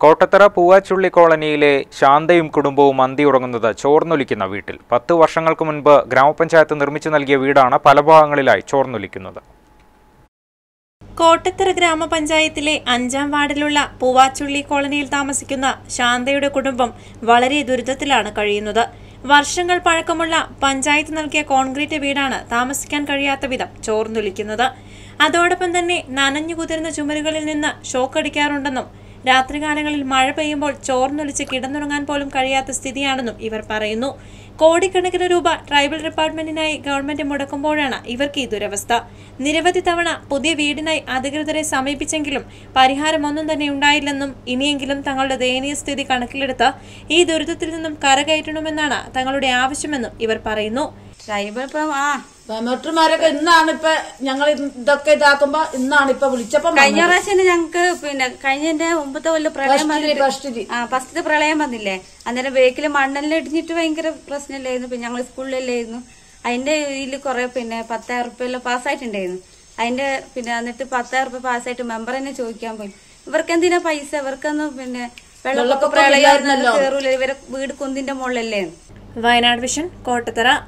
കോട്ടത്തറ പൂവാച്ചുള്ളി കോളനിയിലെ ശാന്തയും കുടുംബവും അന്തി ഉറങ്ങുന്നത് ചോർന്നൊലിക്കുന്ന വീട്ടിൽ പത്ത് വർഷങ്ങൾക്ക് മുൻപ് ഗ്രാമപഞ്ചായത്ത് നിർമ്മിച്ചു നൽകിയ വീടാണ് പല ഭാഗങ്ങളിലായി ചോർന്നൊലിക്കുന്നത് കോട്ടത്തറ ഗ്രാമപഞ്ചായത്തിലെ അഞ്ചാം വാർഡിലുള്ള പൂവാച്ചുള്ളി കോളനിയിൽ താമസിക്കുന്ന ശാന്തയുടെ കുടുംബം വളരെ ദുരിതത്തിലാണ് കഴിയുന്നത് വർഷങ്ങൾ പഴക്കമുള്ള പഞ്ചായത്ത് നൽകിയ കോൺക്രീറ്റ് വീടാണ് താമസിക്കാൻ കഴിയാത്ത വിധം ചോർന്നൊലിക്കുന്നത് അതോടൊപ്പം തന്നെ നനഞ്ഞു കുതിർന്ന ചുമരുകളിൽ നിന്ന് ഷോക്കടിക്കാറുണ്ടെന്നും രാത്രികാലങ്ങളിൽ മഴ പെയ്യുമ്പോൾ ചോർന്നൊലിച്ച് കിടന്നുറങ്ങാൻ പോലും കഴിയാത്ത സ്ഥിതിയാണെന്നും ഇവർ പറയുന്നു കോടിക്കണക്കിന് രൂപ ട്രൈബൽ ഡിപ്പാർട്ട്മെന്റിനായി ഗവൺമെന്റ് മുടക്കുമ്പോഴാണ് ഇവർക്ക് ഈ ദുരവസ്ഥ നിരവധി തവണ പുതിയ വീടിനായി അധികൃതരെ സമീപിച്ചെങ്കിലും പരിഹാരമൊന്നും തന്നെ ഉണ്ടായില്ലെന്നും ഇനിയെങ്കിലും തങ്ങളുടെ ദയനീയ സ്ഥിതി കണക്കിലെടുത്ത് ഈ ദുരിതത്തിൽ നിന്നും കരകയറ്റണമെന്നാണ് തങ്ങളുടെ ആവശ്യമെന്നും ഇവർ പറയുന്നു ട്രൈബൽ ഇപ്പം ആ മെട്രിമാരൊക്കെ ഇന്നാണ് ഇപ്പൊ ഞങ്ങൾ ഇതൊക്കെ ഇതാക്കുമ്പോ ഇന്നാണ് ഇപ്പൊ വിളിച്ചപ്പോ കഴിഞ്ഞ പ്രാവശ്യം ഞങ്ങക്ക് പിന്നെ കഴിഞ്ഞതിന്റെ മുമ്പത്തെ കൊല്ലം പ്രളയം വന്നിട്ട് ഫസ്റ്റില് ആ ഫസ്റ്റ് പ്രളയം വന്നില്ലേ അന്നേരം ബേക്കിൽ മണ്ണെല്ലാം ഇടിഞ്ഞിട്ട് ഭയങ്കര പ്രശ്നമില്ലായിരുന്നു പിന്നെ ഞങ്ങൾ സ്കൂളിലല്ലായിരുന്നു അതിന്റെ ഇതിൽ കുറെ പിന്നെ പത്തായിരം റുപ്യെല്ലാം പാസ്സായിട്ടുണ്ടായിരുന്നു അതിന്റെ പിന്നെ എന്നിട്ട് പത്തായിരം റുപ്യ പാസ്സായിട്ട് മെമ്പർ തന്നെ ചോദിക്കാൻ പോയി ഇവർക്ക് എന്തിനാ പൈസ ഇവർക്കൊന്നും പിന്നെ വെള്ളപ്പൊക്ക പ്രളയം കയറൂല ഇവരെ വീട് കുന്നിന്റെ മുകളിലല്ലേ വയനാട് വിഷൻ കോട്ടത്തറ